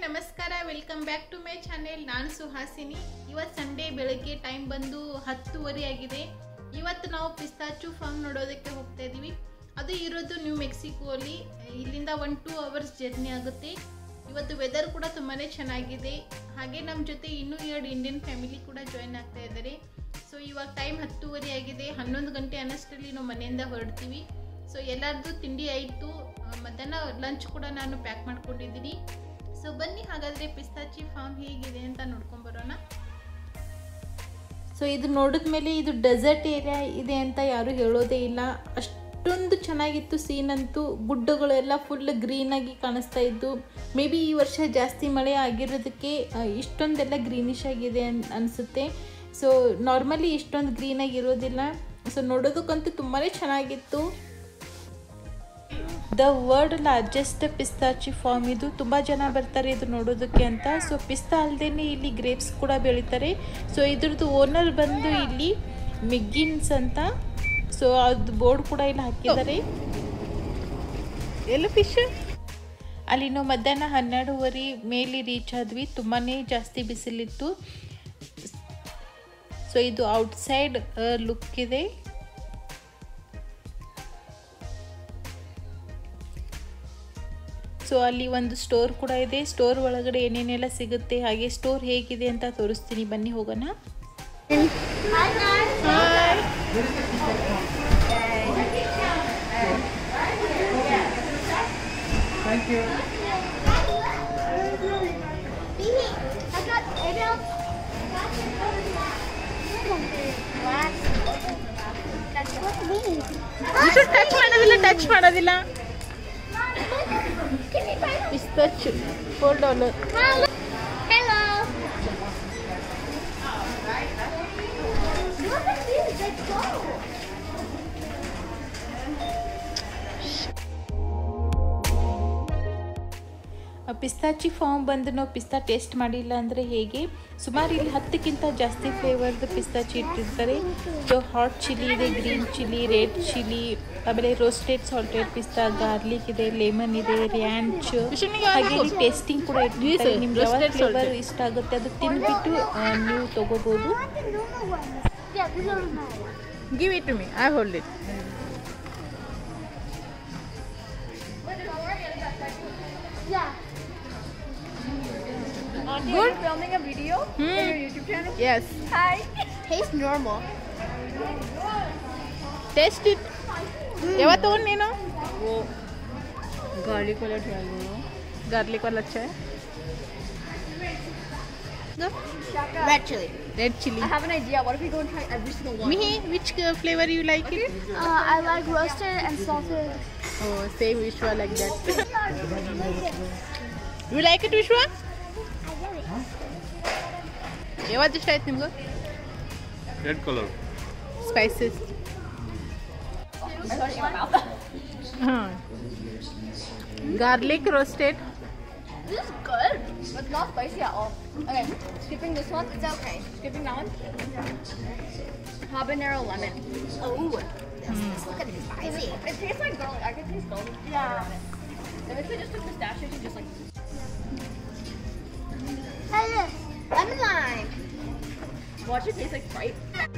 ನಮಸ್ಕಾರ welcome back to my channel ನಾನು ಸುಹಾಸಿನಿ ಇವತ್ತು ಸಂಡೇ ಬೆಳಗ್ಗೆ ಟೈಮ್ ಬಂದು ಹತ್ತುವರೆ ಆಗಿದೆ ಇವತ್ತು ನಾವು ಪಿಸ್ತಾಚು ಫಾರ್ಮ್ ನೋಡೋದಕ್ಕೆ ಹೋಗ್ತಾ ಇದ್ದೀವಿ ಅದು ಇರೋದು ನ್ಯೂ ಮೆಕ್ಸಿಕೋ ಅಲ್ಲಿ ಇಲ್ಲಿಂದ ಒನ್ ಟೂ ಅವರ್ಸ್ ಜರ್ನಿ ಆಗುತ್ತೆ ಇವತ್ತು ವೆದರ್ ಕೂಡ ತುಂಬಾ ಚೆನ್ನಾಗಿದೆ ಹಾಗೆ ನಮ್ಮ ಜೊತೆ ಇನ್ನೂ ಎರಡು ಇಂಡಿಯನ್ ಫ್ಯಾಮಿಲಿ ಕೂಡ ಜಾಯಿನ್ ಆಗ್ತಾ ಇದ್ದಾರೆ ಸೊ ಇವಾಗ ಟೈಮ್ ಹತ್ತುವರೆ ಆಗಿದೆ ಹನ್ನೊಂದು ಗಂಟೆ ಅನ್ನಷ್ಟರಲ್ಲಿ ನಾವು ಮನೆಯಿಂದ ಹೊರಡ್ತೀವಿ ಸೊ ಎಲ್ಲರದ್ದು ತಿಂಡಿ ಆಯಿತು ಮಧ್ಯಾಹ್ನ ಲಂಚ್ ಕೂಡ ನಾನು ಪ್ಯಾಕ್ ಮಾಡ್ಕೊಂಡಿದ್ದೀನಿ ಸೊ ಬನ್ನಿ ಹಾಗಾದರೆ ಪಿಸ್ತಾಚಿ ಫಾರ್ಮ್ ಹೇಗಿದೆ ಅಂತ ನೋಡ್ಕೊಂಬರೋಣ ಸೊ ಇದು ನೋಡಿದ್ಮೇಲೆ ಇದು ಡೆಸರ್ಟ್ ಏರಿಯಾ ಇದೆ ಅಂತ ಯಾರು ಹೇಳೋದೇ ಇಲ್ಲ ಅಷ್ಟೊಂದು ಚೆನ್ನಾಗಿತ್ತು ಸೀನ್ ಅಂತೂ ಗುಡ್ಡಗಳೆಲ್ಲ ಫುಲ್ ಗ್ರೀನಾಗಿ ಕಾಣಿಸ್ತಾ ಇದ್ದು ಮೇ ಬಿ ಈ ವರ್ಷ ಜಾಸ್ತಿ ಮಳೆ ಆಗಿರೋದಕ್ಕೆ ಆ, ಇಷ್ಟೊಂದೆಲ್ಲ ಗ್ರೀನಿಶ್ ಆಗಿದೆ ಅನ್ ಅನಿಸುತ್ತೆ ಸೊ ನಾರ್ಮಲಿ ಇಷ್ಟೊಂದು ಗ್ರೀನಾಗಿ ಇರೋದಿಲ್ಲ ಸೊ ನೋಡೋದಕ್ಕಂತೂ ತುಂಬಾ ಚೆನ್ನಾಗಿತ್ತು the world largest pistachio farm ಇದು ತುಂಬ ಜನ ಬರ್ತಾರೆ ಇದು ನೋಡೋದಕ್ಕೆ ಅಂತ ಸೊ ಪಿಸ್ತಾ ಅಲ್ಲದೆ ಇಲ್ಲಿ ಗ್ರೇಪ್ಸ್ ಕೂಡ ಬೆಳೀತಾರೆ ಸೊ ಇದ್ರದ್ದು ಓನರ್ ಬಂದು ಇಲ್ಲಿ ಮಿಗ್ಗಿನ್ಸ್ ಅಂತ ಸೊ ಅದು ಬೋರ್ಡ್ ಕೂಡ ಇಲ್ಲಿ ಹಾಕಿದ್ದಾರೆ ಎಲ್ಲ ಫಿಶ್ ಅಲ್ಲಿ ನಾವು ಮಧ್ಯಾಹ್ನ ಹನ್ನೆರಡುವರೆ ಮೇಲೆ ರೀಚ್ ಆದ್ವಿ ತುಂಬಾ ಜಾಸ್ತಿ ಬಿಸಿಲಿತ್ತು ಸೊ ಇದು ಔಟ್ಸೈಡ್ ಲುಕ್ ಇದೆ ಸೊ ಅಲ್ಲಿ ಒಂದು ಸ್ಟೋರ್ ಕೂಡ ಇದೆ ಸ್ಟೋರ್ ಒಳಗಡೆ ಏನೇನೆಲ್ಲ ಸಿಗುತ್ತೆ ಹಾಗೆ ಸ್ಟೋರ್ ಹೇಗಿದೆ ಅಂತ ತೋರಿಸ್ತೀನಿ ಬನ್ನಿ ಹೋಗೋಣ ಟಚ್ ಮಾಡೋದಿಲ್ಲ ಟಚ್ ಮಾಡೋದಿಲ್ಲ pistachio four dollar Hello. Look at these, they go. Pistachio farm ಬಂದು ನಾವು ಪಿಸ್ತಾ ಟೇಸ್ಟ್ ಮಾಡಿಲ್ಲ ಅಂದರೆ ಹೇಗೆ ಸುಮಾರು ಇಲ್ಲಿ ಹತ್ತಕ್ಕಿಂತ ಜಾಸ್ತಿ ಫ್ಲೇವರ್ದು ಪಿಸ್ತಾಚಿ ಇಟ್ಟಿರ್ತಾರೆ ಸೊ ಹಾಟ್ ಚಿಲ್ಲಿ ಇದೆ ಗ್ರೀನ್ ಚಿಲ್ಲಿ ರೆಡ್ ಚಿಲ್ಲಿ ಆಮೇಲೆ ರೋಸ್ಟೆಡ್ ಸಾಲ್ಟೆಡ್ ಪಿಸ್ತಾ ಗಾರ್ಲಿಕ್ ಇದೆ ಲೆಮನ್ ಇದೆ ರ್ಯಾಂಚ್ ಹಾಗೆ ಟೇಸ್ಟಿಂಗ್ ಕೂಡ ಇಟ್ಟಿರ್ತಾರೆ ನಿಮ್ಗೆ ಯಾವ ಫ್ಲೇವರ್ ಇಷ್ಟ ಆಗುತ್ತೆ ಅದು ತಿಂದ್ಬಿಟ್ಟು ಆ, ನೀವು ತಗೋಬೋದು I want the normal ones. Yeah, the normal ones. Give it to me I hold it Yeah. Good. filming a video for your YouTube channel? Yes Hi. Tastes normal. Taste it ಯಾವತ್ತು ನೀನು Garlic वाला try करो. Garlic वाला अच्छा है Red chili. Red chilli I have an idea. What if we go and try every single one? Mihi, which uh, flavor you like it? Uh, I like roasted and salted. Oh, same Vishwa like that. you like it Vishwa? ಯಾವ್ದು ಇಷ್ಟ ಆಯ್ತು ನಿಮ್ಗೆ red colour spices ಹಾಂ garlic roasted This is good. But it's not spicy at all. Okay, skipping this one. It's okay. Skipping that one. Habanero lemon. Oh. Look at it, spicy. It tastes like garlic. I can taste garlic. Yeah. If it's just took pistachio, you just like. Hello. Lemon lime. Watch it taste like Sprite.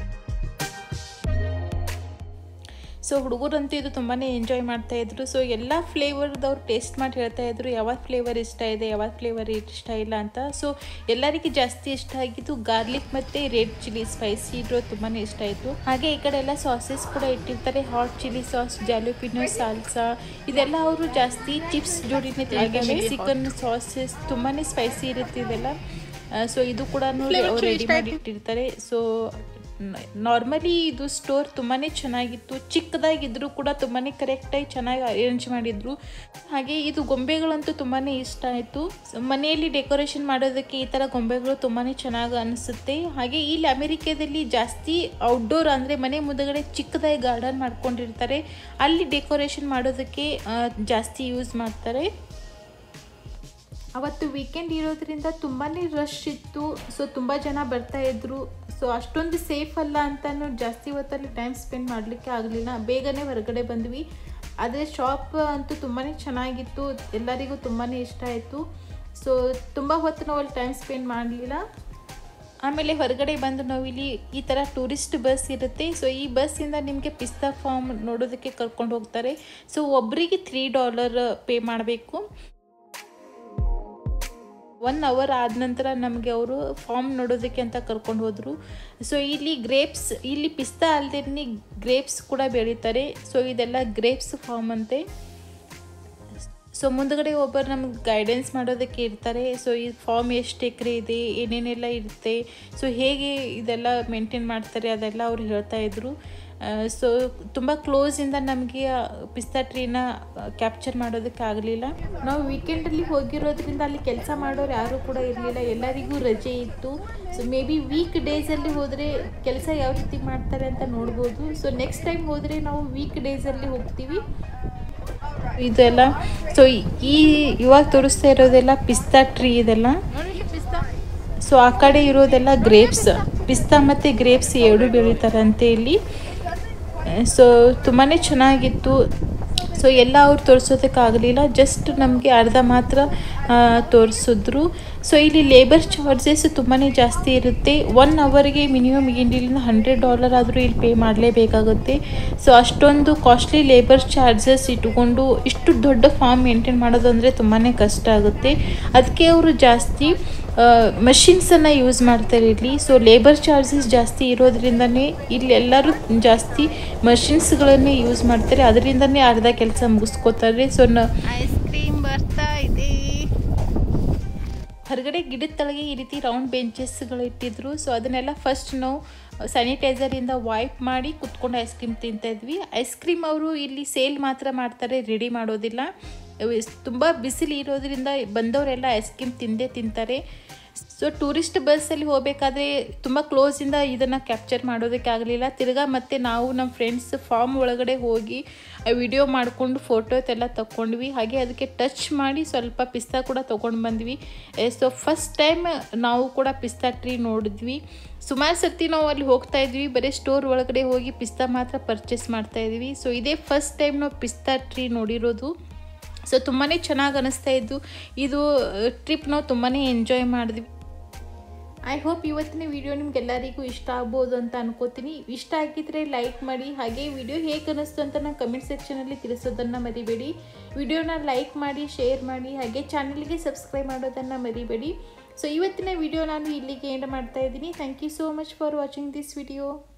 So ಹುಡುಗರಂತೂ ಇದು ತುಂಬಾ enjoy ಮಾಡ್ತಾ ಇದ್ರು so ಎಲ್ಲ ಫ್ಲೇವರ್ದವ್ರು taste ಮಾಡಿ ಹೇಳ್ತಾ ಇದ್ರು ಯಾವ ಫ್ಲೇವರ್ ಇಷ್ಟ ಇದೆ ಯಾವ ಫ್ಲೇವರ್ ಇಷ್ಟ ಇಲ್ಲ ಅಂತ ಸೊ ಎಲ್ಲರಿಗೆ ಜಾಸ್ತಿ ಇಷ್ಟ ಆಗಿದ್ದು ಗಾರ್ಲಿಕ್ ಮತ್ತು ರೆಡ್ ಚಿಲ್ಲಿ ಸ್ಪೈಸಿ ಇರೋ ತುಂಬಾ ಇಷ್ಟ ಆಯಿತು ಹಾಗೆ ಈ ಕಡೆ ಎಲ್ಲ ಸಾಸಸ್ ಕೂಡ ಇಟ್ಟಿರ್ತಾರೆ hot chilli sauce jalapeno salsa ಇದೆಲ್ಲ ಅವರು ಜಾಸ್ತಿ ಚಿಪ್ಸ್ ಜೋಡಿನೇ ಹಾಗೆ ಮೆಕ್ಸಿಕನ್ ಸಾಸಸ್ ತುಂಬಾ ಸ್ಪೈಸಿ ಇರುತ್ತೆ ಇದೆಲ್ಲ ಸೊ ಇದು ಕೂಡ ರೆಡಿ ಮಾಡಿ ಇಟ್ಟಿರ್ತಾರೆ ಸೊ ನಾರ್ಮಲಿ ಇದು ಸ್ಟೋರ್ ತುಂಬಾ ಚೆನ್ನಾಗಿತ್ತು ಚಿಕ್ಕದಾಗಿದ್ದರೂ ಕೂಡ ತುಂಬಾ ಕರೆಕ್ಟಾಗಿ ಚೆನ್ನಾಗಿ ಅರೇಂಜ್ ಮಾಡಿದ್ರು ಹಾಗೆ ಇದು ಗೊಂಬೆಗಳಂತೂ ತುಂಬಾ ಇಷ್ಟ ಆಯಿತು ಮನೆಯಲ್ಲಿ ಡೆಕೋರೇಷನ್ ಮಾಡೋದಕ್ಕೆ ಈ ಥರ ಗೊಂಬೆಗಳು ತುಂಬಾ ಚೆನ್ನಾಗಿ ಅನಿಸುತ್ತೆ ಹಾಗೆ ಇಲ್ಲಿ ಅಮೆರಿಕದಲ್ಲಿ ಜಾಸ್ತಿ ಔಟ್ಡೋರ್ ಅಂದರೆ ಮನೆ ಮುಂದಗಡೆ ಚಿಕ್ಕದಾಗಿ ಗಾರ್ಡನ್ ಮಾಡ್ಕೊಂಡಿರ್ತಾರೆ ಅಲ್ಲಿ ಡೆಕೋರೇಷನ್ ಮಾಡೋದಕ್ಕೆ ಆ, ಜಾಸ್ತಿ ಯೂಸ್ ಮಾಡ್ತಾರೆ ಅವತ್ತು ವೀಕೆಂಡ್ ಇರೋದ್ರಿಂದ ತುಂಬಾ ರಶ್ ಇತ್ತು ಸೊ ತುಂಬ ಜನ ಬರ್ತಾ ಇದ್ರು ಸೊ ಅಷ್ಟೊಂದು ಸೇಫ್ ಅಲ್ಲ ಅಂತಲೂ ಜಾಸ್ತಿ ಹೊತ್ತಲ್ಲಿ ಟೈಮ್ ಸ್ಪೆಂಡ್ ಮಾಡಲಿಕ್ಕೆ ಆಗಲಿಲ್ಲ ಬೇಗನೆ ಹೊರಗಡೆ ಬಂದ್ವಿ ಆದರೆ ಶಾಪ್ ಅಂತೂ ತುಂಬಾ ಚೆನ್ನಾಗಿತ್ತು ಎಲ್ಲರಿಗೂ ತುಂಬಾ ಇಷ್ಟ ಆಯಿತು ಸೊ ತುಂಬ ಹೊತ್ತು ನಾವು ಅಲ್ಲಿ ಟೈಮ್ ಸ್ಪೆಂಡ್ ಮಾಡಲಿಲ್ಲ ಆಮೇಲೆ ಹೊರಗಡೆ ಬಂದು ನಾವು ಇಲ್ಲಿ ಈ ಥರ ಟೂರಿಸ್ಟ್ ಬಸ್ ಇರುತ್ತೆ ಸೊ ಈ ಬಸ್ಸಿಂದ ನಿಮಗೆ ಪಿಸ್ತಾ ಫಾರ್ಮ್ ನೋಡೋದಕ್ಕೆ ಕರ್ಕೊಂಡು ಹೋಗ್ತಾರೆ ಸೊ ಒಬ್ಬರಿಗೆ ತ್ರೀ ಡಾಲರ್ ಪೇ ಮಾಡಬೇಕು ಒನ್ ಅವರ್ ಆದ ನಂತರ ನಮಗೆ ಅವರು ಫಾರ್ಮ್ ನೋಡೋದಕ್ಕೆ ಅಂತ ಕರ್ಕೊಂಡು ಹೋದರು ಸೊ ಇಲ್ಲಿ ಗ್ರೇಪ್ಸ್ ಇಲ್ಲಿ ಪಿಸ್ತಾ ಅಲ್ಲದೆ ಗ್ರೇಪ್ಸ್ ಕೂಡ ಬೆಳೀತಾರೆ ಸೊ ಇದೆಲ್ಲ ಗ್ರೇಪ್ಸ್ ಫಾರ್ಮ್ ಅಂತೆ ಸೊ ಮುಂದ್ಗಡೆ ಒಬ್ಬರು ನಮ್ಗೆ ಗೈಡೆನ್ಸ್ ಮಾಡೋದಕ್ಕೆ ಇರ್ತಾರೆ ಸೊ ಈ ಫಾರ್ಮ್ ಎಷ್ಟು ಎಕರೆ ಇದೆ ಏನೇನೆಲ್ಲ ಇರುತ್ತೆ ಸೊ ಹೇಗೆ ಇದೆಲ್ಲ ಮೇಂಟೈನ್ ಮಾಡ್ತಾರೆ ಅದೆಲ್ಲ ಅವ್ರು ಹೇಳ್ತಾ ಇದ್ರು ಸೊ ತುಂಬ ಕ್ಲೋಸಿಂದ ನಮಗೆ ಪಿಸ್ತಾ ಟ್ರೀನ ಕ್ಯಾಪ್ಚರ್ ಮಾಡೋದಕ್ಕೆ ಆಗಲಿಲ್ಲ ನಾವು ವೀಕೆಂಡಲ್ಲಿ ಹೋಗಿರೋದ್ರಿಂದ ಅಲ್ಲಿ ಕೆಲಸ ಮಾಡೋರು ಯಾರೂ ಕೂಡ ಇರಲಿಲ್ಲ ಎಲ್ಲರಿಗೂ ರಜೆ ಇತ್ತು ಸೊ ಮೇ ಬಿ ವೀಕ್ ಡೇಸಲ್ಲಿ ಹೋದರೆ ಕೆಲಸ ಯಾವ ರೀತಿ ಮಾಡ್ತಾರೆ ಅಂತ ನೋಡ್ಬೋದು ಸೊ ನೆಕ್ಸ್ಟ್ ಟೈಮ್ ಹೋದರೆ ನಾವು ವೀಕ್ ಡೇಸಲ್ಲಿ ಹೋಗ್ತೀವಿ ಇದೆಲ್ಲ ಸೊ ಈ ಇವಾಗ ತೋರಿಸ್ತಾ ಇರೋದೆಲ್ಲ ಪಿಸ್ತಾ ಟ್ರೀ ಇದೆಲ್ಲ ಸೊ ಆ ಕಡೆ ಇರೋದೆಲ್ಲ ಗ್ರೇಪ್ಸ್ ಪಿಸ್ತಾ ಮತ್ತು ಗ್ರೇಪ್ಸ್ ಎರಡು ಬೆಳೀತಾರಂತೆ ಇಲ್ಲಿ ಸೊ ತುಂಬಾ ಚೆನ್ನಾಗಿತ್ತು ಸೊ ಎಲ್ಲ ಅವ್ರು ತೋರಿಸೋದಕ್ಕಾಗಲಿಲ್ಲ ಜಸ್ಟ್ ನಮಗೆ ಅರ್ಧ ಮಾತ್ರ ತೋರಿಸಿದ್ರು ಸೊ ಇಲ್ಲಿ ಲೇಬರ್ ಚಾರ್ಜಸ್ ತುಂಬಾ ಜಾಸ್ತಿ ಇರುತ್ತೆ ಒನ್ ಅವರ್ಗೆ ಮಿನಿಮಮ್ ಇಲ್ಲಿಂದ ಹಂಡ್ರೆಡ್ ಡಾಲರ್ ಆದರೂ ಇಲ್ಲಿ ಪೇ ಮಾಡಲೇಬೇಕಾಗುತ್ತೆ ಸೊ ಅಷ್ಟೊಂದು ಕಾಸ್ಟ್ಲಿ ಲೇಬರ್ ಚಾರ್ಜಸ್ ಇಟ್ಕೊಂಡು ಇಷ್ಟು ದೊಡ್ಡ ಫಾರ್ಮ್ ಮೇಂಟೈನ್ ಮಾಡೋದು ಅಂದರೆ ತುಂಬಾ ಕಷ್ಟ ಆಗುತ್ತೆ ಅದಕ್ಕೆ ಅವರು ಜಾಸ್ತಿ ಮಷಿನ್ಸನ್ನು ಯೂಸ್ ಮಾಡ್ತಾರೆ ಇಲ್ಲಿ ಸೊ ಲೇಬರ್ ಚಾರ್ಜಸ್ ಜಾಸ್ತಿ ಇರೋದ್ರಿಂದನೇ ಇಲ್ಲಿ ಎಲ್ಲರೂ ಜಾಸ್ತಿ ಮಷಿನ್ಸ್ಗಳನ್ನೇ ಯೂಸ್ ಮಾಡ್ತಾರೆ ಅದರಿಂದನೇ ಅರ್ಧ ಕೆಲಸ ಮುಗಿಸ್ಕೋತಾರೆ ಸೊ ನ ಐಸ್ ಕ್ರೀಮ್ ಬರ್ತಾ ಇದೆ ಹೊರಗಡೆ ಗಿಡದ ತಳಗೆ ಈ ರೀತಿ ರೌಂಡ್ ಬೆಂಚಸ್ಗಳು ಇಟ್ಟಿದ್ರು ಸೊ ಅದನ್ನೆಲ್ಲ ಫಸ್ಟ್ ನಾವು ಸ್ಯಾನಿಟೈಸರಿಂದ ವೈಪ್ ಮಾಡಿ ಕುತ್ಕೊಂಡು ಐಸ್ ಕ್ರೀಮ್ ತಿಂತಾ ಇದ್ವಿ ಐಸ್ ಕ್ರೀಮ್ ಅವರು ಇಲ್ಲಿ ಸೇಲ್ ಮಾತ್ರ ಮಾಡ್ತಾರೆ ರೆಡಿ ಮಾಡೋದಿಲ್ಲ ತುಂಬ ಬಿಸಿಲು ಇರೋದ್ರಿಂದ ಬಂದವರೆಲ್ಲ ಐಸ್ ಕ್ರೀಮ್ ತಿಂದೇ ತಿಂತಾರೆ ಸೊ ಟೂರಿಸ್ಟ್ ಬಸ್ಸಲ್ಲಿ ಹೋಗಬೇಕಾದ್ರೆ ತುಂಬ ಕ್ಲೋಸಿಂದ ಇದನ್ನು ಕ್ಯಾಪ್ಚರ್ ಮಾಡೋದಕ್ಕೆ ಆಗಲಿಲ್ಲ ತಿರ್ಗಾ ಮತ್ತೆ ನಾವು ನಮ್ಮ ಫ್ರೆಂಡ್ಸ್ ಫಾರ್ಮ್ ಒಳಗಡೆ ಹೋಗಿ ವಿಡಿಯೋ ಮಾಡಿಕೊಂಡು ಫೋಟೋಸ್ ಎಲ್ಲ ತಗೊಂಡ್ವಿ ಹಾಗೆ ಅದಕ್ಕೆ ಟಚ್ ಮಾಡಿ ಸ್ವಲ್ಪ ಪಿಸ್ತಾ ಕೂಡ ತೊಗೊಂಡು ಬಂದ್ವಿ ಸೊ ಫಸ್ಟ್ ಟೈಮ್ ನಾವು ಕೂಡ ಪಿಸ್ತಾ ಟ್ರೀ ನೋಡಿದ್ವಿ ಸುಮಾರು ಸರ್ತಿ ನಾವು ಅಲ್ಲಿ ಹೋಗ್ತಾ ಇದ್ವಿ ಬರೀ ಸ್ಟೋರ್ ಒಳಗಡೆ ಹೋಗಿ ಪಿಸ್ತಾ ಮಾತ್ರ ಪರ್ಚೇಸ್ ಮಾಡ್ತಾ ಇದ್ವಿ ಸೊ ಇದೇ ಫಸ್ಟ್ ಟೈಮ್ ನಾವು ಪಿಸ್ತಾ ಟ್ರೀ ನೋಡಿರೋದು ಸೊ ತುಂಬಾ ಚೆನ್ನಾಗಿ ಅನ್ನಿಸ್ತಾ ಇದ್ದು ಇದು ಟ್ರಿಪ್ ನಾವು ತುಂಬಾ ಎಂಜಾಯ್ ಮಾಡಿದ್ವಿ ಐ ಹೋಪ್ ಇವತ್ತಿನ ವಿಡಿಯೋ ನಿಮ್ಗೆಲ್ಲರಿಗೂ ಇಷ್ಟ ಆಗ್ಬೋದು ಅಂತ ಅನ್ಕೋತೀನಿ ಇಷ್ಟ ಆಗಿದ್ರೆ ಲೈಕ್ ಮಾಡಿ ಹಾಗೆ ವಿಡಿಯೋ ಹೇಗೆ ಅನ್ನಿಸ್ತು ಅಂತ ನಾನು ಕಮೆಂಟ್ ಸೆಕ್ಷನಲ್ಲಿ ತಿಳಿಸೋದನ್ನು ಮರಿಬೇಡಿ ವಿಡಿಯೋನ ಲೈಕ್ ಮಾಡಿ ಶೇರ್ ಮಾಡಿ ಹಾಗೆ ಚಾನಲ್ಗೆ ಸಬ್ಸ್ಕ್ರೈಬ್ ಮಾಡೋದನ್ನು ಮರಿಬೇಡಿ ಸೊ ಇವತ್ತಿನ ವಿಡಿಯೋ ನಾನು ಇಲ್ಲಿಗೆ ಎಂಡ್ ಮಾಡ್ತಾ ಇದ್ದೀನಿ thank you so much for watching this video